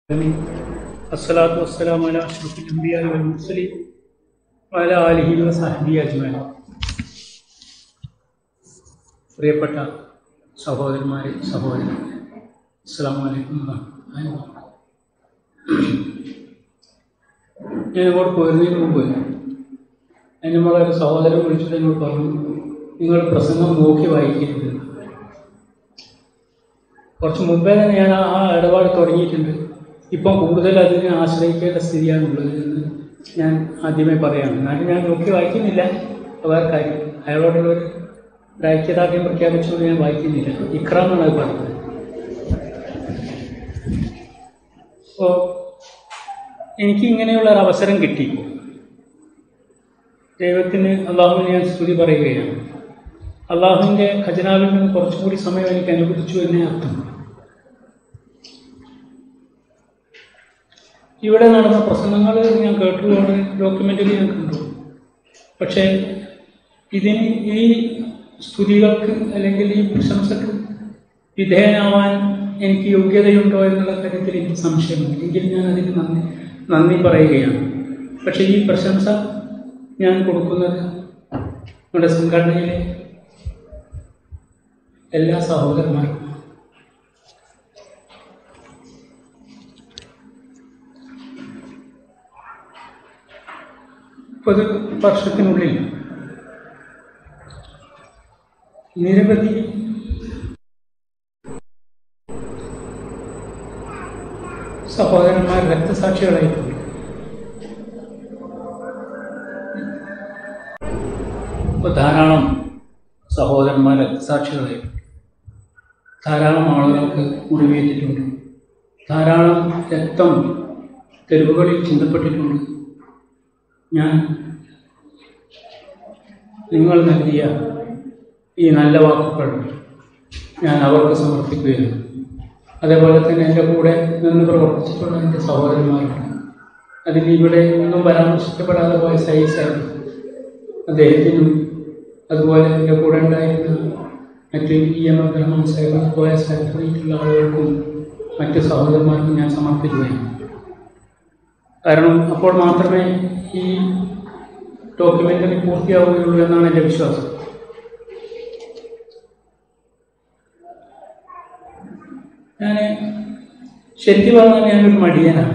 آمين الصلاة والسلام على أشرف الأنبياء والمرسلين وعلى آله وصحبه أجمعين പ്രിയപ്പെട്ട സഹോദരന്മാരെ സഹോദരൻ അസ്സാം വലൈക്കും ഞാൻ ഇങ്ങോട്ട് പോരുന്നതിന് മുമ്പ് അതിന് നമ്മളൊരു സഹോദരൻ വിളിച്ചിട്ട് എന്നോട് പറഞ്ഞു നിങ്ങൾ പ്രസംഗം നോക്കി വായിക്കരുത് കുറച്ച് മുമ്പേ തന്നെ ഞാൻ ആ ആ ഇടപാട് തുടങ്ങിയിട്ടുണ്ട് ഇപ്പം കൂടുതൽ അതിനെ ആശ്രയിക്കേണ്ട സ്ഥിതിയാണുള്ളത് എന്ന് ഞാൻ ആദ്യമേ പറയാണ് എന്നാലും ഞാൻ നോക്കി വായിക്കുന്നില്ല അത് വേറെ കാര്യം അയാളോടുള്ള ഒരു ഒരു ഐക്യദാർഢ്യം പ്രഖ്യാപിച്ചുകൊണ്ട് ഞാൻ വായിക്കുന്നില്ല ഇക്രാമാണ് അത് പറഞ്ഞത് അപ്പോൾ എനിക്ക് ഇങ്ങനെയുള്ള ഒരു അവസരം കിട്ടി ദൈവത്തിന് അള്ളാഹുവിന് ഞാൻ സ്തുതി പറയുകയാണ് അള്ളാഹുവിൻ്റെ ഖജനാവിൽ നിന്ന് കുറച്ചും കൂടി സമയം എനിക്ക് അനുവദിച്ചു എന്നേ അർത്ഥം ഇവിടെ നടന്ന പ്രസംഗങ്ങൾ ഞാൻ കേട്ടുകൊണ്ട് ഡോക്യുമെൻ്ററി ഞാൻ കണ്ടു പക്ഷേ ഇതിന് ഈ സ്തുതികൾക്ക് അല്ലെങ്കിൽ ഈ പ്രശംസക്ക് വിധേയനാവാൻ എനിക്ക് യോഗ്യതയുണ്ടോ എന്നുള്ള കാര്യത്തിൽ എനിക്ക് സംശയമുണ്ട് എങ്കിൽ ഞാൻ അതിന് നന്ദി നന്ദി പറയുകയാണ് പക്ഷേ ഈ പ്രശംസ ഞാൻ കൊടുക്കുന്നത് നമ്മുടെ സംഘടനയിലെ എല്ലാ സഹോദരന്മാർക്കും പൊതു വർഷത്തിനുള്ളിൽ നിരവധി സഹോദരന്മാർ രക്തസാക്ഷികളായിട്ടുണ്ട് ഇപ്പോൾ ധാരാളം സഹോദരന്മാർ രക്തസാക്ഷികളായിട്ടുണ്ട് ധാരാളം ആളുകൾക്ക് മുറിവേറ്റിട്ടുണ്ട് ധാരാളം രക്തം തെരുവുകളിൽ ചിന്തപ്പെട്ടിട്ടുണ്ട് ഞാൻ നിങ്ങൾ നൽകിയ ഈ നല്ല വാക്കുകൾ ഞാൻ അവർക്ക് സമർപ്പിക്കുകയാണ് അതേപോലെ തന്നെ എൻ്റെ കൂടെ നിന്ന് പ്രവർത്തിച്ചിട്ടുള്ള എൻ്റെ സഹോദരന്മാരുണ്ട് അതിൽ ഇവിടെ ഒന്നും പരാമർശിക്കപ്പെടാതെ പോയ സൈസായിരുന്നു അദ്ദേഹത്തിനും അതുപോലെ എൻ്റെ കൂടെ ഉണ്ടായിരുന്ന മറ്റ് ഇ എം അബ്ദുറഹ്മാൻ സാഹിബ് പോയ സ്ഥലത്തുള്ള ആളുകൾക്കും മറ്റ് സഹോദരന്മാർക്കും ഞാൻ സമർപ്പിക്കുകയാണ് കാരണം അപ്പോൾ മാത്രമേ ഈ ഡോക്യുമെൻ്ററി പൂർത്തിയാവുകയുള്ളൂ എന്നാണ് എൻ്റെ വിശ്വാസം ഞാൻ ശരിക്കും പറഞ്ഞാൽ ഞാനൊരു മടിയനാണ്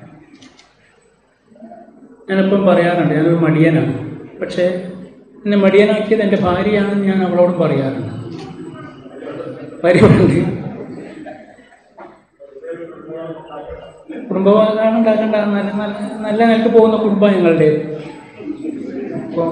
ഞാനിപ്പം പറയാറുണ്ട് ഞാനൊരു മടിയനാണ് പക്ഷേ എന്നെ മടിയനാക്കിയത് എൻ്റെ ഭാര്യയാണെന്ന് ഞാൻ അവളോടും പറയാറുണ്ട് ഭാര്യയോടുണ്ട് കുടുംബമാണ് ഉണ്ടാക്കേണ്ട നല്ല നല്ല നല്ല നിലക്ക് പോകുന്ന കുടുംബം ഞങ്ങളുടെ അപ്പോൾ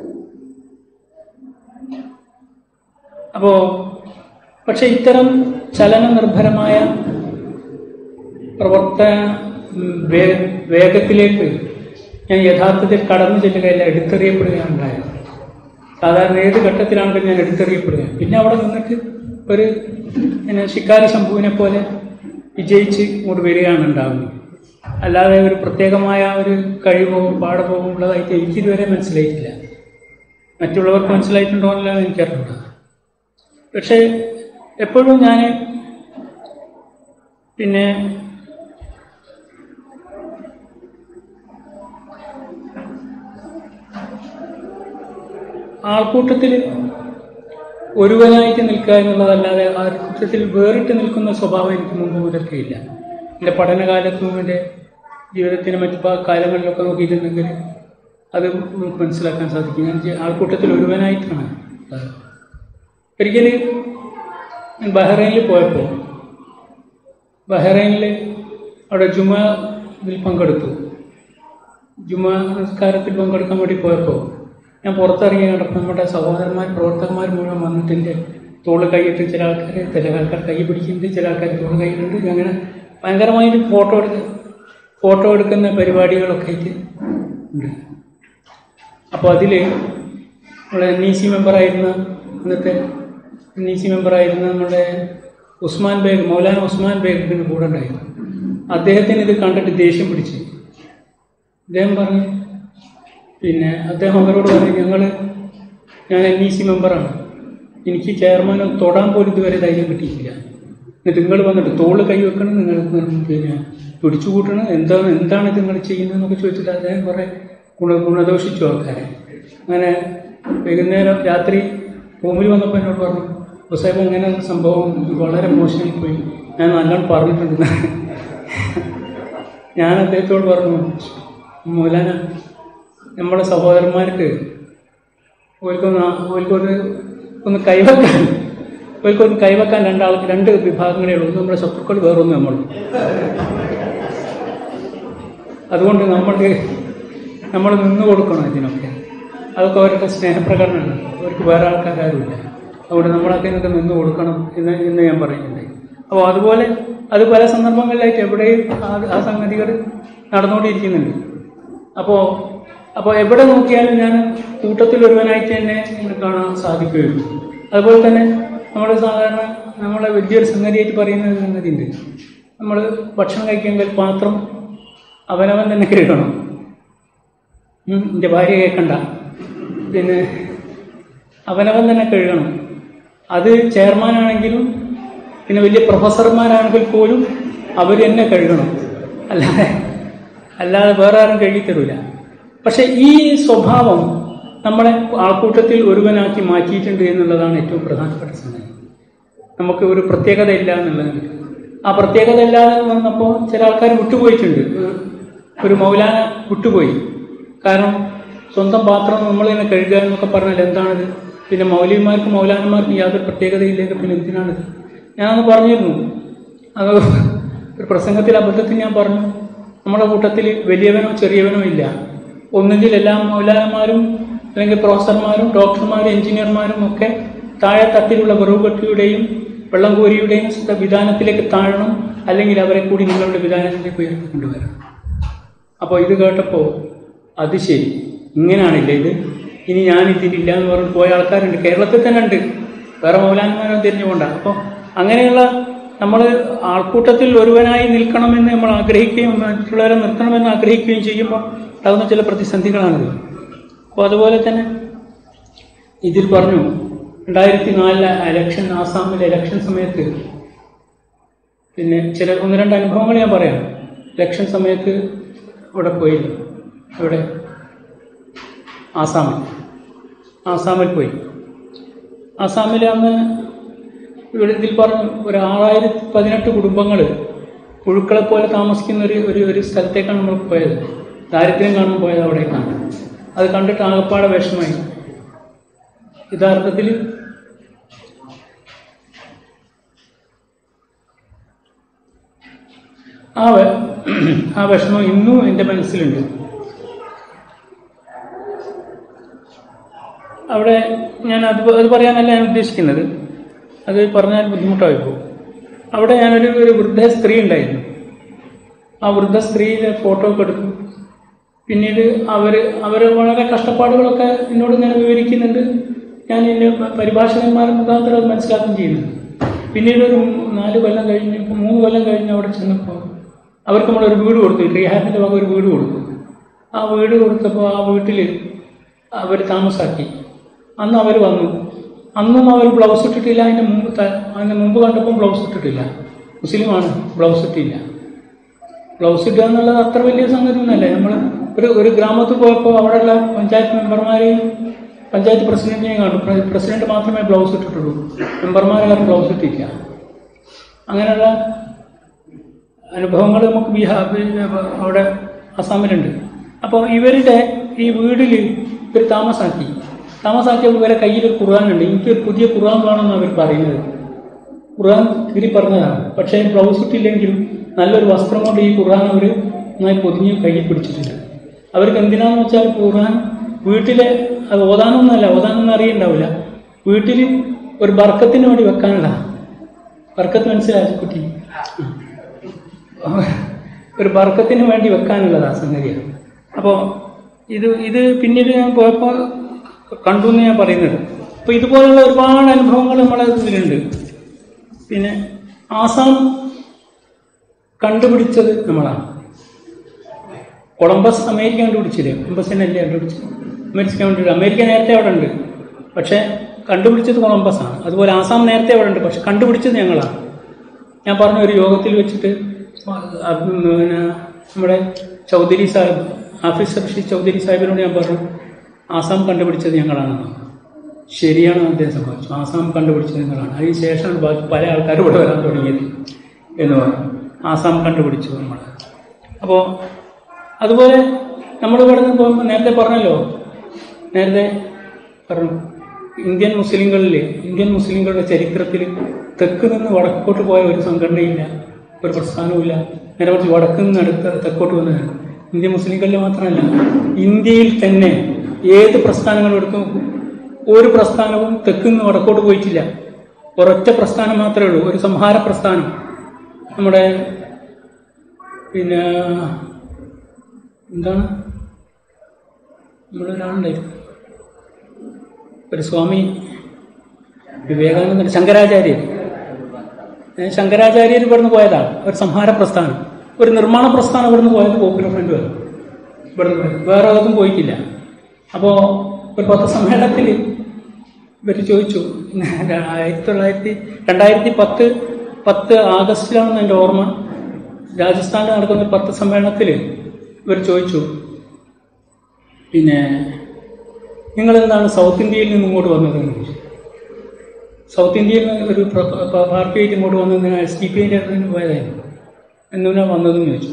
അപ്പോൾ പക്ഷെ ഇത്തരം ചലനനിർഭരമായ പ്രവർത്തന വേ വേഗത്തിലേക്ക് ഞാൻ യഥാർത്ഥത്തിൽ കടന്നു ചെല്ലുകയല്ല എടുത്തെറിയപ്പെടുകയാണ് ഉണ്ടായത് സാധാരണ ഏത് ഘട്ടത്തിലാണെങ്കിലും ഞാൻ എടുത്തെറിയപ്പെടുക പിന്നെ അവിടെ നിന്നിട്ട് ഒരു പിന്നെ ശിക്കാരി ശംഭുവിനെ പോലെ വിജയിച്ച് ഇങ്ങോട്ട് വരികയാണ് ഉണ്ടാകുന്നത് അല്ലാതെ ഒരു പ്രത്യേകമായ ഒരു കഴിവോ പാഠമോ ഉള്ളതായിട്ട് എനിക്കിതുവരെ മനസ്സിലായിട്ടില്ല മറ്റുള്ളവർക്ക് മനസ്സിലായിട്ടുണ്ടോ എന്നല്ല എനിക്കറിയില്ല പക്ഷേ എപ്പോഴും ഞാൻ പിന്നെ ആൾക്കൂട്ടത്തിൽ ഒരുവനായിട്ട് നിൽക്കുക എന്നുള്ളതല്ലാതെ ആൾക്കൂട്ടത്തിൽ വേറിട്ട് നിൽക്കുന്ന സ്വഭാവം എനിക്ക് മുമ്പ് മുതൽക്കേ ഇല്ല എൻ്റെ പഠനകാലത്തും എൻ്റെ ജീവിതത്തിൻ്റെ മറ്റു ഭാ- കാലങ്ങളിലൊക്കെ നോക്കിയിട്ടുണ്ടെങ്കിൽ അത് നമുക്ക് മനസ്സിലാക്കാൻ സാധിക്കും ഞാൻ ജെ- ആൾക്കൂട്ടത്തിൽ ഒരുവനായിട്ടാണ് ഉള്ളത്. ഒരിക്കൽ ഞാൻ ബഹ്റൈനിൽ പോയപ്പോൾ ബഹ്റൈനിൽ അവിടെ ജുമാ ഇതിൽ പങ്കെടുത്തു ജുമാ നമസ്കാരത്തിൽ പങ്കെടുക്കാൻ വേണ്ടി പോയപ്പോൾ ഞാൻ പുറത്തിറങ്ങി കണ്ടപ്പോൾ നമ്മുടെ സഹോദരന്മാർ പ്രവർത്തകന്മാർ മുഴുവൻ വന്നിട്ട് എൻ്റെ തോള് കൈയിട്ട് ചില ആൾക്കാർ ചില ആൾക്കാർ കൈ പിടിക്കുന്നുണ്ട് ചില ആൾക്കാർ തോള് കൈയിട്ടുണ്ട് അങ്ങനെ ഭയങ്കരമായിട്ട് ഫോട്ടോ എടുക്ക ഫോട്ടോ എടുക്കുന്ന പരിപാടികളൊക്കെ ആയിട്ട് ഉണ്ട് അപ്പോൾ അതിൽ നമ്മുടെ എൻ ഇ സി മെമ്പറായിരുന്ന ഇന്നത്തെ എൻ ഇ സി മെമ്പറായിരുന്ന നമ്മുടെ ഉസ്മാൻ ബേഗ് മൗലാന ഉസ്മാൻ ബേഗിന് കൂടെ ഉണ്ടായിരുന്നു അദ്ദേഹത്തിന് ഇത് കണ്ടിട്ട് ദേഷ്യം പിടിച്ച് അദ്ദേഹം പറഞ്ഞു പിന്നെ അദ്ദേഹം അവരോട് പറഞ്ഞു ഞങ്ങൾ ഞാൻ എൻ ഇ സി മെമ്പറാണ് എനിക്ക് ചെയർമാനെ തൊടാൻ പോലും ഇതുവരെ ധൈര്യം കിട്ടിയിട്ടില്ല എന്നിട്ട് നിങ്ങൾ വന്നിട്ട് തോള് കൈ വെക്കണം നിങ്ങൾ പിന്നെ പിടിച്ചുകൂട്ടണം എന്താണ് എന്താണ് ഇത് നിങ്ങൾ ചെയ്യുന്നതെന്നൊക്കെ ചോദിച്ചിട്ട് അദ്ദേഹം കുറേ ഗുണ ഗുണദോഷിച്ചു ആൾക്കാരെ അങ്ങനെ വൈകുന്നേരം രാത്രി റൂമിൽ വന്നപ്പോൾ എന്നോട് പറഞ്ഞു ഹുസൈബ് ഇങ്ങനെ ഒരു സംഭവം വളരെ മോശമായി പോയി ഞാൻ നല്ലോണം പറഞ്ഞിട്ടുണ്ട് ഞാൻ അദ്ദേഹത്തോട് പറഞ്ഞു മൗലാന നമ്മുടെ സഹോദരന്മാർക്ക് ഓൽക്കൊന്ന് ഓൽക്കൊരു ഒന്ന് കൈവെക്കാൻ ഓൽക്കൊന്ന് കൈവെക്കാൻ രണ്ടാൾക്ക് രണ്ട് വിഭാഗങ്ങളേ ഉള്ളൂ ഒന്ന് നമ്മുടെ ശത്രുക്കൾ വേറൊന്ന് നമ്മൾ അതുകൊണ്ട് നമ്മൾ നമ്മൾ നിന്ന് കൊടുക്കണം ഇതിനൊക്കെ അതൊക്കെ അവരുടെ സ്നേഹപ്രകടനമാണ് അവർക്ക് വേറെ ആൾക്കാരുമില്ല അതുകൊണ്ട് നമ്മളൊക്കെ ഇതിനൊക്കെ നിന്ന് കൊടുക്കണം എന്ന് എന്ന് ഞാൻ പറയുന്നുണ്ടായി അപ്പോൾ അതുപോലെ അത് പല സന്ദർഭങ്ങളിലായിട്ട് എവിടെയും ആ ആ സംഗതികൾ നടന്നുകൊണ്ടിരിക്കുന്നുണ്ട് അപ്പോൾ അപ്പോൾ എവിടെ നോക്കിയാലും ഞാൻ കൂട്ടത്തിൽ ഒരുവനായിട്ട് തന്നെ എനിക്ക് കാണാൻ സാധിക്കുകയുള്ളൂ അതുപോലെ തന്നെ നമ്മൾ സാധാരണ നമ്മളെ വലിയൊരു സംഗതിയായിട്ട് പറയുന്ന ഒരു സംഗതി ഉണ്ട് നമ്മൾ ഭക്ഷണം കഴിക്കുമെങ്കിൽ പാത്രം അവനവൻ തന്നെ കഴുകണം ഉം, എൻ്റെ ഭാര്യ കേൾക്കണ്ട പിന്നെ അവനവൻ തന്നെ കഴുകണം അത് ചെയർമാനാണെങ്കിലും പിന്നെ വലിയ പ്രൊഫസർമാരാണെങ്കിൽ പോലും അവർ തന്നെ കഴുകണം അല്ലാതെ അല്ലാതെ വേറെ ആരും കഴുകിത്തരൂല പക്ഷെ ഈ സ്വഭാവം നമ്മളെ ആൾക്കൂട്ടത്തിൽ ഒരുവനാക്കി മാറ്റിയിട്ടുണ്ട് എന്നുള്ളതാണ് ഏറ്റവും പ്രധാനപ്പെട്ട സംഗതി നമുക്ക് ഒരു പ്രത്യേകത ഇല്ല എന്നുള്ളത് ആ പ്രത്യേകത ഇല്ലാതെ വന്നപ്പോൾ ചില ആൾക്കാർ വിട്ടുപോയിട്ടുണ്ട് ഒരു- ഒരു മൗലാന വിട്ടുപോയി കാരണം സ്വന്തം പാത്രം നമ്മൾ തന്നെ കഴുകുക എന്നൊക്കെ പറഞ്ഞാൽ എന്താണത് പിന്നെ മൗലിമാർക്കും മൗലാനമാർക്കും യാതൊരു പ്രത്യേകതയില്ലെങ്കിൽ പിന്നെ എന്തിനാണിത് ഞാനത് പറഞ്ഞിരുന്നു അത് ഒരു പ്രസംഗത്തിൽ അബദ്ധത്തിൽ ഞാൻ പറഞ്ഞു നമ്മുടെ കൂട്ടത്തിൽ വലിയവനോ ചെറിയവനോ ഇല്ല ഒന്നുകിൽ എല്ലാ മൗലാനമാരും അല്ലെങ്കിൽ പ്രൊഫസർമാരും ഡോക്ടർമാരും എഞ്ചിനീയർമാരും ഒക്കെ താഴെ തട്ടിലുള്ള വെറുകെട്ടിയുടെയും വെള്ളം കോരിയുടെയും വിധാനത്തിലേക്ക് താഴണം അല്ലെങ്കിൽ അവരെ കൂടി നിങ്ങളുടെ വിധാനത്തിലേക്ക് ഉയർത്തി കൊണ്ടുവരണം അപ്പോൾ ഇത് കേട്ടപ്പോൾ അത് ശരി ഇങ്ങനെയാണില്ലേ ഇത് ഇനി ഞാൻ ഇതിലില്ല എന്ന് പറഞ്ഞ് പോയ ആൾക്കാരുണ്ട് കേരളത്തിൽ തന്നെ ഉണ്ട് വേറെ മൗലാന്മാരും തിരിഞ്ഞു പോണ്ട അപ്പോൾ അങ്ങനെയുള്ള നമ്മൾ ആൾക്കൂട്ടത്തിൽ ഒരുവനായി നിൽക്കണമെന്ന് നമ്മൾ ആഗ്രഹിക്കുകയും മറ്റുള്ളവരെ നിർത്തണമെന്ന് ആഗ്രഹിക്കുകയും ചെയ്യുമ്പോൾ ഉണ്ടാകുന്ന ചില പ്രതിസന്ധികളാണിത് അപ്പോൾ അതുപോലെ തന്നെ ഇതിൽ പറഞ്ഞു രണ്ടായിരത്തി നാലിലെ ഇലക്ഷൻ ആസാമിലെ ഇലക്ഷൻ സമയത്ത് പിന്നെ ചില ഒന്ന് രണ്ട് അനുഭവങ്ങൾ ഞാൻ പറയാം ഇലക്ഷൻ സമയത്ത് ഇവിടെ പോയില്ല ഇവിടെ ആസാമിൽ ആസാമിൽ പോയി ആസാമിൽ അന്ന് ഇവിടെ ഇതിൽ പറഞ്ഞു ഒരു ആറായിരത്തി പതിനെട്ട് കുടുംബങ്ങൾ പുഴുക്കളെ പോലെ താമസിക്കുന്ന ഒരു ഒരു ഒരു സ്ഥലത്തേക്കാണ് നമ്മൾ പോയത് ദാരിദ്ര്യം കാണാൻ പോയത് അവിടേക്കാണ് അത് കണ്ടിട്ട് ആകപ്പാടെ വിഷമമായി യഥാർത്ഥത്തിൽ ആ വെ- ആ വിഷമം ഇന്നും എൻ്റെ മനസ്സിലുണ്ട് അവിടെ ഞാൻ അത് പ- അത് പറയാനല്ല ഞാൻ ഉദ്ദേശിക്കുന്നത് അത് പറഞ്ഞാൽ ബുദ്ധിമുട്ടായി പോകും അവിടെ ഞാനൊരു ഒരു വൃദ്ധ സ്ത്രീ ഉണ്ടായിരുന്നു ആ വൃദ്ധ സ്ത്രീയുടെ ഫോട്ടോ ഒക്കെ എടുത്തു പിന്നീട് അവർ അവർ വളരെ കഷ്ടപ്പാടുകളൊക്കെ എന്നോട് ഇങ്ങനെ വിവരിക്കുന്നുണ്ട് ഞാൻ എൻ്റെ പരിഭാഷകന്മാർ മുഖാന്തരം അത് മനസ്സിലാക്കുകയും ചെയ്യുന്നുണ്ട് പിന്നീട് ഒരു നാല് കൊല്ലം കഴിഞ്ഞ് ഇപ്പം മൂന്ന് കൊല്ലം കഴിഞ്ഞ് അവിടെ ചെന്നപ്പോൾ അവർക്ക് നമ്മളൊരു വീട് കൊടുത്തു റീഹാബിൻ്റെ വക ഒരു വീട് കൊടുത്തു ആ വീട് കൊടുത്തപ്പോൾ ആ വീട്ടിൽ അവർ താമസാക്കി അന്ന് അവർ വന്നു അന്നും അവർ ബ്ലൗസ് ഇട്ടിട്ടില്ല അതിൻ്റെ മുമ്പ് ത- അതിന് മുമ്പ് കണ്ടപ്പോൾ ബ്ലൗസ് ഇട്ടിട്ടില്ല മുസ്ലിമാണ് ബ്ലൗസ് ഇട്ടില്ല ബ്ലൗസ് ഇടുക എന്നുള്ളത് അത്ര വലിയ സംഗതി ഒന്നല്ലേ നമ്മൾ ഒരു ഒരു ഗ്രാമത്തിൽ പോയപ്പോൾ അവിടെയുള്ള പഞ്ചായത്ത് മെമ്പർമാരെയും പഞ്ചായത്ത് പ്രസിഡന്റിനെയും കണ്ടു പ്ര- പ്രസിഡന്റ് മാത്രമേ ബ്ലൗസ് ഇട്ടിട്ടുള്ളൂ മെമ്പർമാരെല്ലാവരും ബ്ലൗസ് ഇട്ടില്ല അങ്ങനെയുള്ള അനുഭവങ്ങൾ നമുക്ക് ബീഹാർ അവിടെ അസാമിലുണ്ട് അപ്പോൾ ഇവരുടെ ഈ വീട്ടിൽ ഇവർ താമസാക്കി താമസാക്കിയപ്പോൾ ഇവരെ കയ്യിൽ ഒരു ഖുർആാനുണ്ട് എനിക്കൊരു പുതിയ ഖുർആൻ വേണമെന്ന് അവർ പറയുന്നത് ഖുർആൻ കീറി പറഞ്ഞതാണ് പക്ഷേ ബ്ലൗസ് ഇട്ടില്ലെങ്കിലും നല്ലൊരു വസ്ത്രം കൊണ്ട് ഈ ഖുർആൻ അവർ നന്നായി പൊതിഞ്ഞ് കയ്യിൽ പിടിച്ചിട്ടുണ്ട് അവർക്ക് എന്തിനാന്ന് വെച്ചാൽ ഖുർആൻ വീട്ടിലെ അത് ഓതാനൊന്നുമല്ല ഓതാനൊന്നും അറിയണ്ടാവില്ല വീട്ടിൽ ഒരു ബർക്കത്തിന് വേണ്ടി വെക്കാനുള്ള ബർക്കത്ത് മനസ്സിലായി കുട്ടി ഒരു ബർക്കത്തിന് വേണ്ടി വെക്കാനുള്ളതാ സംഗതിയാണ് അപ്പോൾ ഇത് ഇത് പിന്നീട് ഞാൻ പോയപ്പോൾ കണ്ടു എന്ന് ഞാൻ പറയുന്നത് അപ്പോൾ ഇതുപോലുള്ള ഒരുപാട് അനുഭവങ്ങൾ നമ്മളെ ഇതിലുണ്ട് പിന്നെ ആസാം കണ്ടുപിടിച്ചത് നമ്മളാണ് കൊളംബസ് അമേരിക്ക കണ്ടുപിടിച്ചില്ലേ കൊളംബസിനല്ലേ കണ്ടുപിടിച്ചത് അമേരിക്ക കണ്ടുപിടിച്ചത് അമേരിക്ക നേരത്തെ അവിടെ ഉണ്ട് പക്ഷേ കണ്ടുപിടിച്ചത് കൊളംബസ് ആണ് അതുപോലെ ആസാം നേരത്തെ അവിടെ ഉണ്ട് പക്ഷെ കണ്ടുപിടിച്ചത് ഞങ്ങളാണ് ഞാൻ പറഞ്ഞ ഒരു യോഗത്തിൽ വെച്ചിട്ട് അത് പിന്നെ നമ്മുടെ ചൗധരി സാഹിബ് ഹാഫിസ് റഷീദ് ചൗധരി സാഹിബിനോട് ഞാൻ പറഞ്ഞു ആസാം കണ്ടുപിടിച്ചത് ഞങ്ങളാണെന്ന് ശരിയാണ് അദ്ദേഹം സംഭവിച്ചു ആസാം കണ്ടുപിടിച്ചത് നിങ്ങളാണ് അതിന് ശേഷമാണ് ബാക്കി പല ആൾക്കാരും ഇവിടെ വരാൻ തുടങ്ങിയത് എന്ന് പറഞ്ഞു ആസാം കണ്ടുപിടിച്ചു നമ്മൾ അപ്പോൾ അതുപോലെ നമ്മൾ ഇവിടെ നിന്ന് പോകുമ്പോൾ നേരത്തെ പറഞ്ഞല്ലോ നേരത്തെ പറഞ്ഞു ഇന്ത്യൻ മുസ്ലിങ്ങളിൽ ഇന്ത്യൻ മുസ്ലിങ്ങളുടെ ചരിത്രത്തിൽ തെക്ക് നിന്ന് വടക്കോട്ട് പോയ ഒരു സംഘടനയില്ല ഒരു പ്രസ്ഥാനവുമില്ല നേരെ കുറച്ച് വടക്ക് നിന്ന് അടുത്ത് തെക്കോട്ട് വന്നതാണ് ഇന്ത്യൻ മുസ്ലിങ്ങളിൽ മാത്രമല്ല ഇന്ത്യയിൽ തന്നെ ഏത് പ്രസ്ഥാനങ്ങളും എടുക്കും ഒരു പ്രസ്ഥാനവും തെക്ക് നിന്ന് വടക്കോട്ട് പോയിട്ടില്ല ഒരൊറ്റ പ്രസ്ഥാനം മാത്രമേ ഉള്ളൂ ഒരു സംഹാര പ്രസ്ഥാനം നമ്മുടെ പിന്നെ എന്താണ് നമ്മുടെ ഒരാളുണ്ടായിരുന്നു ഒരു സ്വാമി വിവേകാനന്ദൻ ശങ്കരാചാര്യർ ഏ, ശങ്കരാചാര്യർ ഇവിടുന്ന് പോയതാണ് ഒരു സംഹാര പ്രസ്ഥാനം ഒരു നിർമ്മാണ പ്രസ്ഥാനം ഇവിടുന്ന് പോയത് പോപ്പുലർ ഫ്രണ്ട് വരും ഇവിടുന്ന് പോയത് വേറെ ഏതും പോയിട്ടില്ല അപ്പോൾ ഒരു പത്രസമ്മേളനത്തിൽ ഇവർ ചോദിച്ചു ആയിരത്തി തൊള്ളായിരത്തി രണ്ടായിരത്തി പത്ത് പത്ത് ആഗസ്റ്റിലാണെന്ന് എൻ്റെ ഓർമ്മ രാജസ്ഥാനിൽ നടക്കുന്ന ഒരു പത്രസമ്മേളനത്തിൽ ഇവർ ചോദിച്ചു പിന്നെ നിങ്ങൾ എന്താണ് സൗത്ത് ഇന്ത്യയിൽ നിന്ന് ഇങ്ങോട്ട് വന്നതെന്ന് ചോദിച്ചു സൗത്ത് ഇന്ത്യയിൽ നിന്ന് ഒരു പ്ര- പ- പാർട്ടിയായിട്ട് ഇങ്ങോട്ട് വന്നതിന് എസ് ഡി പി ഐൻ്റെ അടുത്ത് പോയതായിരുന്നു എന്തിനാ വന്നതെന്ന് ചോദിച്ചു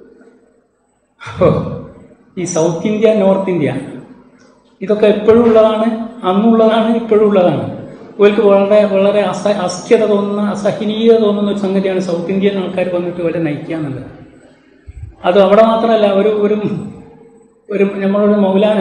അപ്പോൾ ഈ സൗത്ത് ഇന്ത്യ നോർത്ത് ഇന്ത്യ ഇതൊക്കെ എപ്പോഴും ഉള്ളതാണ് അന്നുള്ളതാണ് ഇപ്പോഴും ഉള്ളതാണ് ഇവർക്ക് വളരെ വളരെ അസ അസ്ഥ്യത തോന്നുന്ന അസഹനീയത തോന്നുന്ന ഒരു സംഗതിയാണ് സൗത്ത് ഇന്ത്യൻ ആൾക്കാർ വന്നിട്ട് ഇവരെ നയിക്കുക എന്നുള്ളത് അത് അവിടെ മാത്രമല്ല ഒരു ഒരു ഒരു നമ്മളൊരു മൗലാന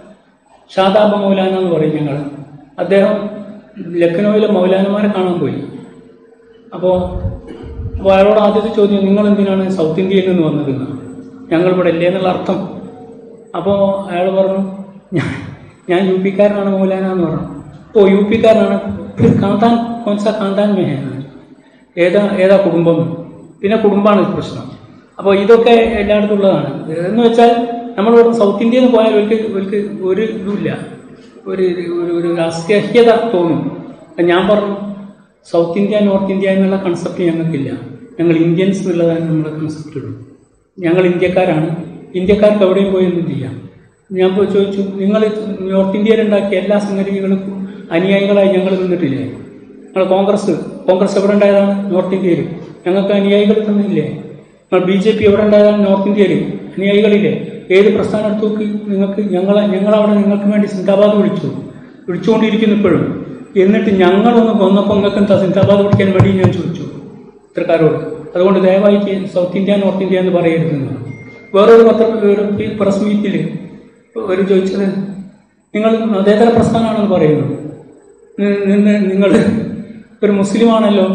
ഷാദാബ മൗലാന എന്ന് പറയും ഞങ്ങൾ അദ്ദേഹം ലക്നൗവിലെ മൗലാനമാരെ കാണാൻ പോയി അപ്പോൾ അപ്പോൾ അയാളോട് ആദ്യത്തെ ചോദ്യം നിങ്ങൾ എന്തിനാണ് സൗത്ത് ഇന്ത്യയിൽ നിന്ന് വന്നതെന്ന് ഞങ്ങൾ ഇവിടെ ഇല്ലേ എന്നുള്ള അർത്ഥം അപ്പോൾ അയാൾ പറഞ്ഞു ഞാൻ ഞാൻ യു പിക്കാരനാണ് മൗലാന എന്ന് പറഞ്ഞു ഓ യു പിക്കാരനാണ് ഫിർ ഖാന്താൻ കോൺസ ഖാന്താൻ മെഹേന ഏതാ ഏതാ കുടുംബം പിന്നെ കുടുംബമാണ് പ്രശ്നം അപ്പോൾ ഇതൊക്കെ എല്ലായിടത്തും ഉള്ളതാണ് എന്ന് വെച്ചാൽ നമ്മളിവിടെ സൗത്ത് ഇന്ത്യയിൽ നിന്ന് പോയാൽ ഒരിക്കൽ ഒരിക്കൽ ഒരു ഇതുമില്ല ഒരു ഒരു ഒരു അസ്യഹ്യത തോന്നും അപ്പം ഞാൻ പറഞ്ഞു സൗത്ത് ഇന്ത്യ നോർത്ത് ഇന്ത്യ എന്നുള്ള കൺസെപ്റ്റ് ഞങ്ങൾക്കില്ല ഞങ്ങൾ ഇന്ത്യൻസ് എന്നുള്ളതാണ് നമ്മുടെ കൺസെപ്റ്റ് ഉള്ളൂ ഞങ്ങൾ ഇന്ത്യക്കാരാണ് ഇന്ത്യക്കാർക്ക് എവിടെയും പോയി ഒന്നും ചെയ്യാം ഞാൻ പോയി ചോദിച്ചു നിങ്ങൾ നോർത്ത് ഇന്ത്യയിൽ ഉണ്ടാക്കിയ എല്ലാ സംഗതികൾക്കും അനുയായികളായി ഞങ്ങൾ നിന്നിട്ടില്ലേ നിങ്ങൾ കോൺഗ്രസ് കോൺഗ്രസ് എവിടെ ഉണ്ടായതാണ് നോർത്ത് ഇന്ത്യയിൽ ഞങ്ങൾക്ക് അനുയായികൾ തന്നില്ലേ നിങ്ങൾ ബി ജെ പി എവിടെ ഉണ്ടായതാണ് നോർത്ത് ഇന്ത്യയിൽ അനുയായികളില്ലേ ഏത് പ്രസ്ഥാനം എടുത്തു നോക്കി നിങ്ങൾക്ക് ഞങ്ങളെ ഞങ്ങളവിടെ നിങ്ങൾക്ക് വേണ്ടി സിന്ദാബാദ് വിളിച്ചു വിളിച്ചുകൊണ്ടിരിക്കുന്നു ഇപ്പോഴും എന്നിട്ട് ഞങ്ങളൊന്ന് കൊന്നപ്പോൾ നിങ്ങൾക്ക് എന്താ സിന്ദാബാദ് വിളിക്കാൻ വേണ്ടി ഞാൻ ചോദിച്ചു ഇത്രക്കാരോട് അതുകൊണ്ട് ദയവായി ഈ സൗത്ത് ഇന്ത്യ നോർത്ത് ഇന്ത്യ എന്ന് പറയരുതെന്ന് വേറൊരു പത്ര ഒരു പ്രസ് മീറ്റിൽ ഒരു ചോദിച്ചത് നിങ്ങൾ മതേതര പ്രസ്ഥാനമാണെന്ന് പറയുന്നു നി- നിന്ന് നിങ്ങൾ ഒരു മുസ്ലിമാണല്ലോ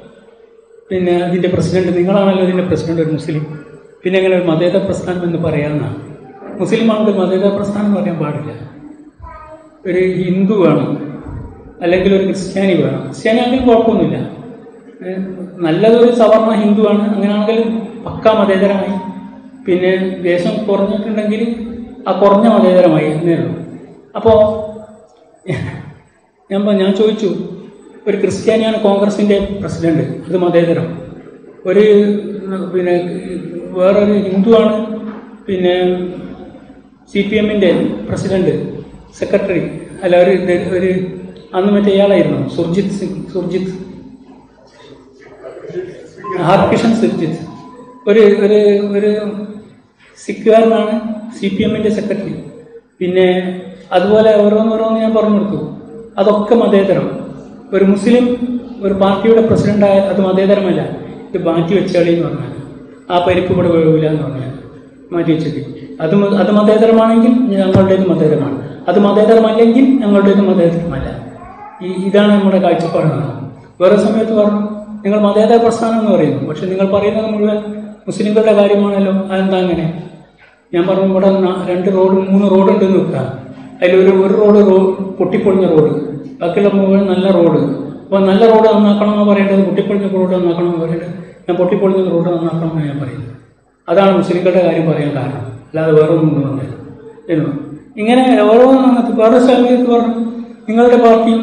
പിന്നെ അതിൻ്റെ പ്രസിഡന്റ് നിങ്ങളാണല്ലോ ഇതിൻ്റെ പ്രസിഡന്റ് ഒരു മുസ്ലിം പിന്നെ എങ്ങനെ ഒരു മതേതര പ്രസ്ഥാനം എന്ന് പറയാമെന്നാണ് മുസ്ലിം ആണെങ്കിൽ മതേതര പ്രസ്ഥാനം എന്ന് പറയാൻ പാടില്ല ഒരു ഹിന്ദു വേണം അല്ലെങ്കിൽ ഒരു ക്രിസ്ത്യാനി വേണം ക്രിസ്ത്യാനി ആണെങ്കിൽ കുഴപ്പമൊന്നുമില്ല ഏഹ് നല്ലതൊരു സവർണ ഹിന്ദുവാണ് അങ്ങനെയാണെങ്കിൽ പക്ക മതേതരമായി പിന്നെ ദേശം കുറഞ്ഞിട്ടുണ്ടെങ്കിൽ ആ കുറഞ്ഞ മതേതരമായി എന്നേ ഉള്ളൂ അപ്പോൾ ഞാൻ പ- ഞാൻ ചോദിച്ചു ഒരു ക്രിസ്ത്യാനിയാണ് കോൺഗ്രസിൻ്റെ പ്രസിഡന്റ് അത് മതേതരം ഒരു പിന്നെ വേറൊരു ഹിന്ദുവാണ് പിന്നെ സി പി എമ്മിൻ്റെ പ്രസിഡന്റ് സെക്രട്ടറി അല്ല ഒരു ഇത് ഒരു അന്ന് മറ്റേ ഇയാളായിരുന്നു സുർജിത് സിംഗ് സുർജിത് ഹർകിഷൻ സുർജിത് ഒരു ഒരു ഒരു സിഖുകാരനാണ് സി പി എമ്മിൻ്റെ സെക്രട്ടറി പിന്നെ അതുപോലെ ഓരോന്നോരോന്ന് ഞാൻ പറഞ്ഞു കൊടുത്തു അതൊക്കെ മതേതരം ഒരു മുസ്ലിം ഒരു പാർട്ടിയുടെ പ്രസിഡന്റായ അത് മതേതരമല്ല ഇത് മാറ്റി വെച്ചാളി എന്ന് പറഞ്ഞാൽ ആ പരിപ്പ് ഇവിടെ വീഴൂല എന്ന് പറഞ്ഞാൽ മാറ്റി വെച്ചിട്ട് അത് മ- അത് മതേതരമാണെങ്കിൽ ഞങ്ങളുടേത് മതേതരമാണ് അത് മതേതരമല്ലെങ്കിൽ ഞങ്ങളുടേത് മതേതരമല്ല ഈ ഇതാണ് നമ്മുടെ കാഴ്ചപ്പാട് വേറെ സമയത്ത് പറഞ്ഞു നിങ്ങൾ മതേതര പ്രസ്ഥാനം എന്ന് പറയുന്നു പക്ഷെ നിങ്ങൾ പറയുന്നത് മുഴുവൻ മുസ്ലിങ്ങളുടെ കാര്യമാണല്ലോ അതെന്താ അങ്ങനെ ഞാൻ പറഞ്ഞു ഇവിടെ ന- രണ്ട് റോഡ് മൂന്ന് റോഡ് ഉണ്ടെന്ന് വെക്കുക അതിലൊരു ഒരു റോഡ് റോ പൊട്ടിപ്പൊളിഞ്ഞ റോഡ് ബാക്കിയുള്ള മുഴുവൻ നല്ല റോഡ് അപ്പോൾ നല്ല റോഡ് നന്നാക്കണമെന്ന് പറയേണ്ടത് പൊട്ടിപ്പൊളിഞ്ഞ റോഡ് നന്നാക്കണമെന്ന് പറയേണ്ടത് ഞാൻ പൊട്ടിപ്പൊളിഞ്ഞ റോഡ് നന്നാക്കണമെന്ന് ഞാൻ പറയുന്നത് അതാണ് മുസ്ലിങ്ങളുടെ കാര്യം പറയാൻ കാരണം അല്ലാതെ വേറെ ഒന്നും കൊണ്ടുവന്നില്ല എന്ന് ഇങ്ങനെ ഓരോ നമുക്ക് വേറെ സമയത്ത് പറഞ്ഞു നിങ്ങളുടെ പാർട്ടിയും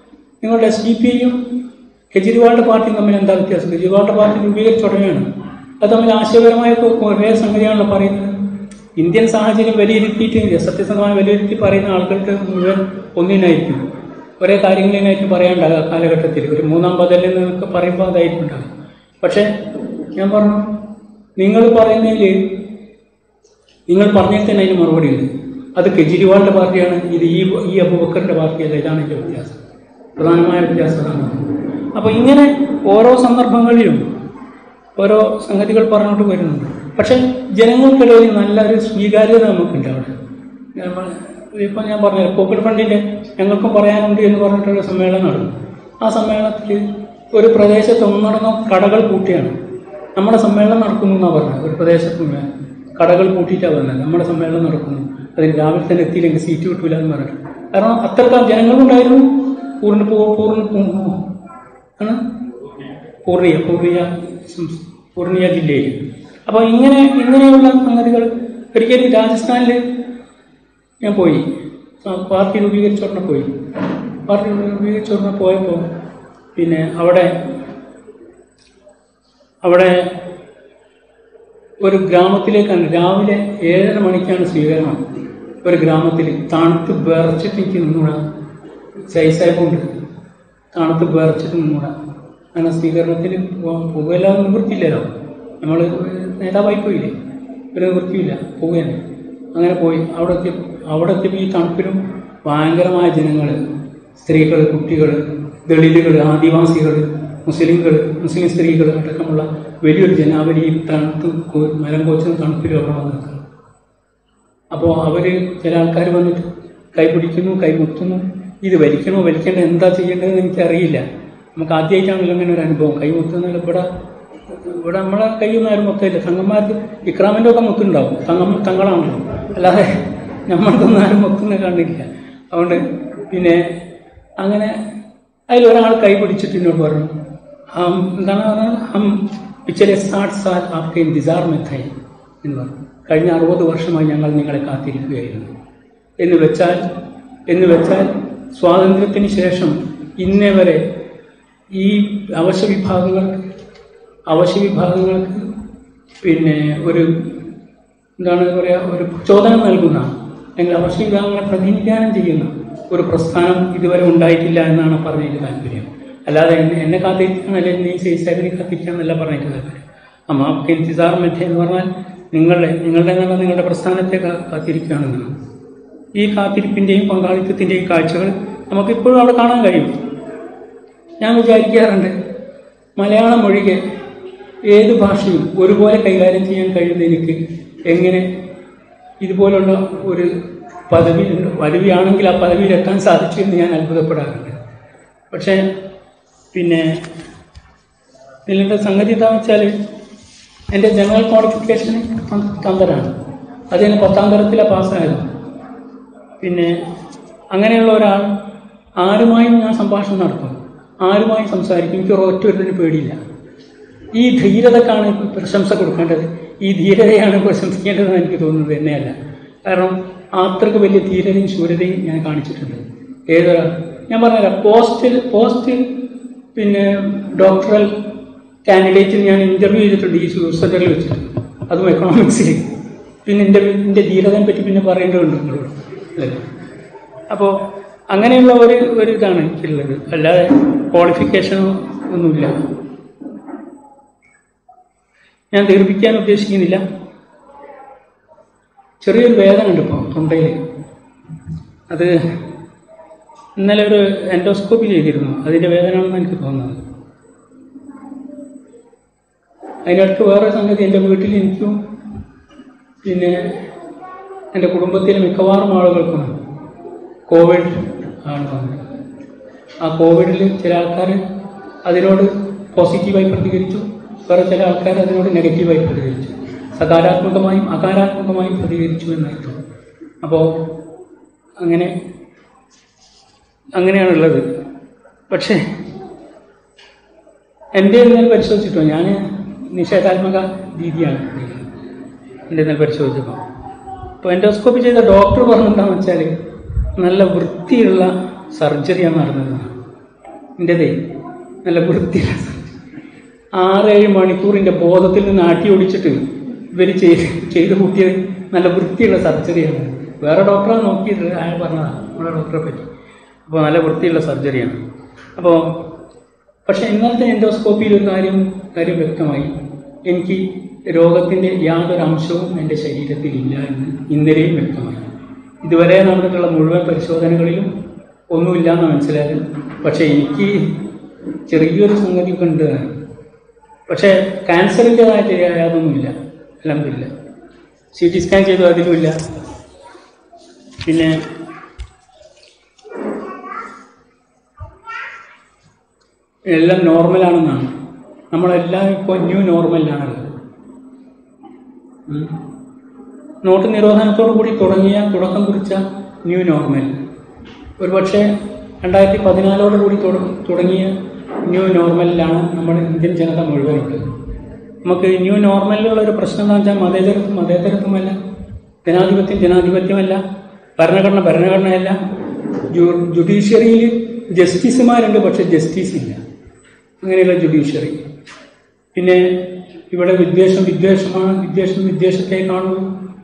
നിങ്ങളുടെ എസ് ഡി പി ഐയും കെജ്രിവാളിൻ്റെ പാർട്ടിയും തമ്മിൽ എന്താ വ്യത്യാസം കെജ്രിവാളിൻ്റെ പാർട്ടി രൂപീകരിച്ച ഉടനെയാണ് അത് തമ്മിൽ ആശയപരമായ കുറേ സംഗതിയാണല്ലോ പറയുന്നത് ഇന്ത്യൻ സാഹചര്യം വിലയിരുത്തിയിട്ട് സത്യസന്ധമായി വിലയിരുത്തി പറയുന്ന ആളുകൾക്ക് മുഴുവൻ ഒന്നിനായിരിക്കും ഒരേ കാര്യങ്ങളിനായിരിക്കും പറയാനുണ്ടാകുക ആ കാലഘട്ടത്തിൽ ഒരു മൂന്നാം ബദലിൽ നിന്നൊക്കെ പറയുമ്പോൾ അതായിരിക്കും ഉണ്ടാകുക പക്ഷേ ഞാൻ പറഞ്ഞു നിങ്ങൾ പറയുന്നതിൽ നിങ്ങൾ പറഞ്ഞതിൽ തന്നെ അതിന് മറുപടി ഉണ്ട് അത് കെജ്രിവാളിൻ്റെ പാർട്ടിയാണ് ഇത് ഈ ഈ അബുബക്കറിൻ്റെ പാർട്ടിയല്ല ഇതാണ് എൻ്റെ വ്യത്യാസം പ്രധാനമായ വ്യത്യാസം അതാണ് അപ്പോൾ ഇങ്ങനെ ഓരോ സന്ദർഭങ്ങളിലും ഓരോ സംഗതികൾ പറഞ്ഞുകൊണ്ട് വരുന്നുണ്ട് പക്ഷെ ജനങ്ങൾക്കിടയിൽ നല്ലൊരു സ്വീകാര്യത നമുക്കുണ്ട് അവിടെ ഇപ്പം ഞാൻ പറഞ്ഞു പോക്കറ്റ് ഫണ്ടിൻ്റെ ഞങ്ങൾക്കും പറയാനുണ്ട് എന്ന് പറഞ്ഞിട്ടുള്ള സമ്മേളനം നടന്നു ആ സമ്മേളനത്തിൽ ഒരു പ്രദേശത്ത് ഒന്നടങ്കം കടകൾ പൂട്ടിയാണ് നമ്മുടെ സമ്മേളനം നടക്കുന്നു എന്നാണ് പറഞ്ഞത് ഒരു പ്രദേശത്ത് മുഴുവൻ കടകൾ പൂട്ടിയിട്ടാണ് പറഞ്ഞത് നമ്മുടെ സമ്മേളനം നടക്കുന്നു അതിന് രാവിലെ തന്നെ എത്തിയില്ലെങ്കിൽ സീറ്റ് കിട്ടൂല എന്ന് പറഞ്ഞിട്ട് കാരണം അത്രക്കാൾ ജനങ്ങളുണ്ടായിരുന്നു പൂർണ്ണ പൂ- പൂർണ്ണ പൂ- ആണ് പൂർണിയ പൂർണിയ സംസ്- പൂർണിയ ജില്ലയിൽ അപ്പോൾ ഇങ്ങനെ ഇങ്ങനെയുള്ള സംഗതികൾ ഒരിക്കലും രാജസ്ഥാനിൽ ഞാൻ പോയി ആ പാർട്ടി രൂപീകരിച്ചോടനെ പോയി പാർട്ടി രൂപീകരിച്ചോടനെ പോയപ്പോൾ പിന്നെ അവിടെ അവിടെ ഒരു ഗ്രാമത്തിലേക്കാണ് രാവിലെ ഏഴര മണിക്കാണ് സ്വീകരണം ഒരു ഗ്രാമത്തിൽ തണുത്ത് വിറച്ചിട്ട് എനിക്ക് നിന്നൂടാ സൈസായതുകൊണ്ട് തണുത്ത് വിറച്ചിട്ട് നിന്നൂടാ അങ്ങനെ സ്വീകരണത്തിന് പോകാൻ പോകുകയല്ലാതെ നിവൃത്തിയില്ലല്ലോ നമ്മൾ നേതാവായി പോയില്ലേ ഒരു നിവൃത്തിയില്ല പോവുകയാണ് അങ്ങനെ പോയി അവിടെ എത്തി അവിടെ എത്തിയപ്പോൾ ഈ തണുപ്പിലും ഭയങ്കരമായ ജനങ്ങൾ സ്ത്രീകൾ കുട്ടികൾ ദളിതുകൾ ആദിവാസികൾ മുസ്ലിങ്ങൾ മുസ്ലിം സ്ത്രീകൾ അടക്കമുള്ള വലിയൊരു ജനാവലി ഈ തണുത്ത് കൊ- മരം കോച്ചും തണുപ്പിലും അവിടെ വന്ന് നിൽക്കുന്നു അപ്പോൾ അവർ ചില ആൾക്കാർ വന്നിട്ട് കൈ പിടിക്കുന്നു കൈ മുത്തുന്നു ഇത് വലിക്കണോ വലിക്കണ്ടോ എന്താ ചെയ്യേണ്ടതെന്ന് എനിക്കറിയില്ല നമുക്ക് ആദ്യമായിട്ടാണല്ലോ അങ്ങനെ ഒരു അനുഭവം കൈ മുത്തുന്നത് ഇവിടെ ഇവിടെ നമ്മളെ കൈയൊന്നും ആരും മുത്തില്ല തങ്ങന്മാർക്ക് ഇക്രാമിൻ്റെ ഒക്കെ മുത്തുണ്ടാവും തങ്ങ തങ്ങളാണല്ലോ അല്ലാതെ നമ്മൾക്കൊന്നും ആരും മുത്തുന്ന കാണില്ല അതുകൊണ്ട് പിന്നെ അങ്ങനെ അതിലൊരാൾ കൈ പിടിച്ചിട്ട് എന്നോട് പറഞ്ഞു ഹം എന്താണ് പറഞ്ഞത് ഹം പിച്ചലെ സാഠ് സാൽ ആപ്കെ ഇന്തീസാർ മെ ഥൈ എന്ന് പറഞ്ഞു കഴിഞ്ഞ അറുപത് വർഷമായി ഞങ്ങൾ നിങ്ങളെ കാത്തിരിക്കുകയായിരുന്നു എന്ന് വെച്ചാൽ എന്ന് വെച്ചാൽ സ്വാതന്ത്ര്യത്തിന് ശേഷം ഇന്നേ വരെ ഈ അവശ്യ വിഭാഗങ്ങൾക്ക് അവശ്യ വിഭാഗങ്ങൾക്ക് പിന്നെ ഒരു എന്താണ് പറയുക ഒരു പ്രചോദനം നൽകുന്ന അല്ലെങ്കിൽ അവശ്യ വിഭാഗങ്ങളെ പ്രതിനിധാനം ചെയ്യുന്ന ഒരു പ്രസ്ഥാനം ഇതുവരെ ഉണ്ടായിട്ടില്ല എന്നാണ് പറഞ്ഞതിൻ്റെ താല്പര്യം അല്ലാതെ എന്നെ എന്നെ കാത്തിരിക്കാൻ അല്ലെങ്കിൽ നീ സേസാബിനെ കാത്തിരിക്കാൻ എന്നല്ല പറഞ്ഞതിൻ്റെ താല്പര്യം അമ്മ ആപ്കെ ഇൻതിസാർ മറ്റേ എന്ന് പറഞ്ഞാൽ നിങ്ങളുടെ നിങ്ങളുടെ എന്നുള്ള നിങ്ങളുടെ പ്രസ്ഥാനത്തെ കാ- കാത്തിരിക്കുകയാണെന്നാണ് ഈ കാത്തിരിപ്പിൻ്റെയും പങ്കാളിത്തത്തിൻ്റെയും കാഴ്ചകൾ നമുക്കിപ്പോഴും അവിടെ കാണാൻ കഴിയും ഞാൻ വിചാരിക്കാറുണ്ട് മലയാളം ഒഴികെ ഏത് ഭാഷയും ഒരുപോലെ കൈകാര്യം ചെയ്യാൻ കഴിയുന്ന എനിക്ക് എങ്ങനെ ഇതുപോലുള്ള ഒരു പദവി പദവിയാണെങ്കിൽ ആ പദവിയിലെത്താൻ സാധിച്ചു എന്ന് ഞാൻ അത്ഭുതപ്പെടാറുണ്ട് പക്ഷേ പിന്നെ ഇതിൻ്റെ സംഗതി എന്താണെന്ന് വെച്ചാൽ എൻ്റെ ജനറൽ ക്വാളിഫിക്കേഷൻ പത്താം തരമാണ് അത് ഞാൻ പത്താം തരത്തിലാണ് പാസ്സായത് പിന്നെ അങ്ങനെയുള്ള ഒരാൾ ആരുമായും ഞാൻ സംഭാഷണം നടത്തും ആരുമായും സംസാരിക്കും എനിക്ക് ഒറ്റ ഒരുതിന് പേടിയില്ല ഈ ധീരതക്കാണ് പ്രശംസ കൊടുക്കേണ്ടത് ഈ ധീരതയാണ് പ്രശംസിക്കേണ്ടതെന്ന് എനിക്ക് തോന്നുന്നത് തന്നെയല്ല കാരണം അത്രയ്ക്ക് വലിയ ധീരതയും ശൂരതയും ഞാൻ കാണിച്ചിട്ടുണ്ട് ഏതൊരാൾ ഞാൻ പറഞ്ഞുതരാം പോസ്റ്റിൽ പോസ്റ്റിൽ പിന്നെ ഡോക്ടറൽ കാൻഡിഡേറ്റിന് ഞാൻ ഇൻ്റർവ്യൂ ചെയ്തിട്ടുണ്ട് ഈ സെൻറ്ററിൽ വെച്ചിട്ട് അതും എക്കണോമിക്സിൽ പിന്നെ എൻ്റെ എൻ്റെ ധീരതയെ പറ്റി പിന്നെ പറയേണ്ടതുണ്ട് നിങ്ങളോട് അല്ലേ അപ്പോൾ അങ്ങനെയുള്ള ഒരു ഒരു ഇതാണ് എനിക്കുള്ളത് അല്ലാതെ ക്വാളിഫിക്കേഷനോ ഒന്നുമില്ല ഞാൻ ദീർഘിക്കാൻ ഉദ്ദേശിക്കുന്നില്ല ചെറിയൊരു വേദന ഉണ്ട് ഇപ്പോൾ തൊണ്ടയിൽ അത് ഇന്നലെ ഒരു എൻഡോസ്കോപ്പി ചെയ്തിരുന്നു അതിൻ്റെ വേദനയാണെന്ന് എനിക്ക് തോന്നുന്നത് അതിനടുത്ത് വേറെ സംഗതി എൻ്റെ വീട്ടിൽ എനിക്കും പിന്നെ എൻ്റെ കുടുംബത്തിലെ മിക്കവാറും ആളുകൾക്കും കോവിഡ് ആണ് വന്നത് ആ കോവിഡിൽ ചില ആൾക്കാർ അതിനോട് പോസിറ്റീവായി പ്രതികരിച്ചു വേറെ ചില ആൾക്കാർ അതിനോട് നെഗറ്റീവായി പ്രതികരിച്ചു സകാരാത്മകമായും അകാരാത്മകമായും പ്രതികരിച്ചു എന്നർത്ഥം അപ്പോൾ അങ്ങനെ അങ്ങനെയാണുള്ളത് പക്ഷേ എൻ്റെ എന്നാൽ പരിശോധിച്ചിട്ടോ ഞാൻ നിഷേധാത്മക രീതിയാണ് എൻ്റെ എന്നാൽ പരിശോധിച്ചപ്പോൾ അപ്പോൾ എൻഡോസ്കോപ്പി ചെയ്ത ഡോക്ടർ പറഞ്ഞെന്താണെന്ന് വെച്ചാൽ നല്ല വൃത്തിയുള്ള സർജറിയാണ് നടന്നത് എൻ്റെതേ നല്ല വൃത്തിയുള്ള സർജറി ആറേഴ് മണിക്കൂറിൻ്റെ ബോധത്തിൽ നിന്ന് ആട്ടി ഓടിച്ചിട്ട് ഇവർ ചെയ്ത് ചെയ്ത് കൂട്ടിയത് നല്ല വൃത്തിയുള്ള സർജറിയാണ് വേറെ ഡോക്ടറെ നോക്കിയിട്ട് അയാൾ പറഞ്ഞതാണ് നമ്മുടെ ഡോക്ടറെ പറ്റി അപ്പോൾ നല്ല വൃത്തിയുള്ള സർജറിയാണ് അപ്പോൾ പക്ഷേ ഇന്നലത്തെ എൻഡോസ്കോപ്പിയിൽ ഒരു കാര്യം കാര്യം വ്യക്തമായി എനിക്ക് രോഗത്തിൻ്റെ യാതൊരു അംശവും എൻ്റെ ശരീരത്തിലില്ല എന്ന് ഇന്നലെയും വ്യക്തമായി ഇതുവരെ നടന്നിട്ടുള്ള മുഴുവൻ പരിശോധനകളിലും ഒന്നുമില്ല എന്ന് മനസ്സിലായത് പക്ഷേ എനിക്ക് ചെറിയൊരു സംഗതി കണ്ട് പക്ഷേ ക്യാൻസറിൻ്റെതായിട്ട് യാതൊന്നുമില്ല അലഹമില്ല സി ടി സ്കാൻ ചെയ്തു അതിലുമില്ല പിന്നെ എല്ലാം നോർമലാണെന്നാണ് നമ്മളെല്ലാം ഇപ്പോൾ ന്യൂ നോർമലിലാണുള്ളത് ഉം. നോട്ട് നിരോധനത്തോടു കൂടി തുടങ്ങിയ തുടക്കം കുറിച്ച ന്യൂ നോർമൽ ഒരുപക്ഷെ രണ്ടായിരത്തി പതിനാലോട് കൂടി തുട- തുടങ്ങിയ ന്യൂ നോർമലിലാണ് നമ്മുടെ ഇന്ത്യൻ ജനത മുഴുവനുള്ളത് നമുക്ക് ന്യൂ നോർമലിലുള്ള ഒരു പ്രശ്നം എന്ന് വെച്ചാൽ മതേതരത്വം മതേതരത്വമല്ല ജനാധിപത്യം ജനാധിപത്യമല്ല ഭരണഘടന ഭരണഘടനയല്ല ജു ജുഡീഷ്യറിയിൽ ജസ്റ്റിസുമാരുണ്ട് പക്ഷെ ജസ്റ്റിസ് ഇല്ല അങ്ങനെയുള്ള ജുഡീഷ്യറി പിന്നെ ഇവിടെ വിദ്വേഷം വിദ്വേഷമാണ് വിദ്വേഷം വിദ്വേഷത്തെ കാണുള്ളൂ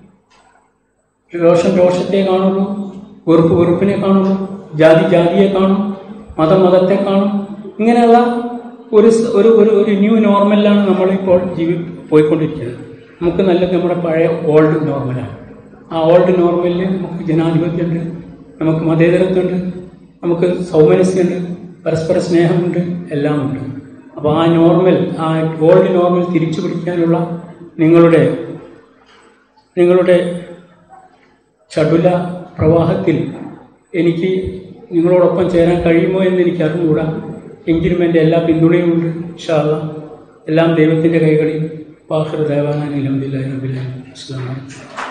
രോഷം രോഷത്തെ കാണുള്ളൂ വെറുപ്പ് വെറുപ്പിനെ കാണുള്ളൂ ജാതി ജാതിയെ കാണും മതം മതത്തെ കാണും ഇങ്ങനെയുള്ള ഒരു സ- ഒരു ഒരു ഒരു ന്യൂ നോർമലിലാണ് നമ്മളിപ്പോൾ ജീവി പോയിക്കൊണ്ടിരിക്കുന്നത് നമുക്ക് നല്ല നമ്മുടെ പഴയ ഓൾഡ് നോർമലാണ് ആ ഓൾഡ് നോർമലിൽ നമുക്ക് ജനാധിപത്യമുണ്ട് നമുക്ക് മതേതരത്വമുണ്ട് നമുക്ക് സൗമനസ്യമുണ്ട് പരസ്പര സ്നേഹമുണ്ട് എല്ലാം ഉണ്ട് അപ്പോൾ ആ നോർമൽ ആ ഓൾഡ് നോർമൽ തിരിച്ചു പിടിക്കാനുള്ള നിങ്ങളുടെ നിങ്ങളുടെ ചടുല പ്രവാഹത്തിൽ എനിക്ക് നിങ്ങളോടൊപ്പം ചേരാൻ കഴിയുമോ എന്ന് എനിക്ക് അറിഞ്ഞുകൂടാ എങ്കിലും എൻ്റെ എല്ലാ പിന്തുണയുമുണ്ട് ഇൻഷാല്ല എല്ലാം ദൈവത്തിൻ്റെ കൈകളിൽ വാഹൃ ദേവാനാൻ അലഹദില്ലാ റബില്ലാ അസ്ലാം വലൈക്കും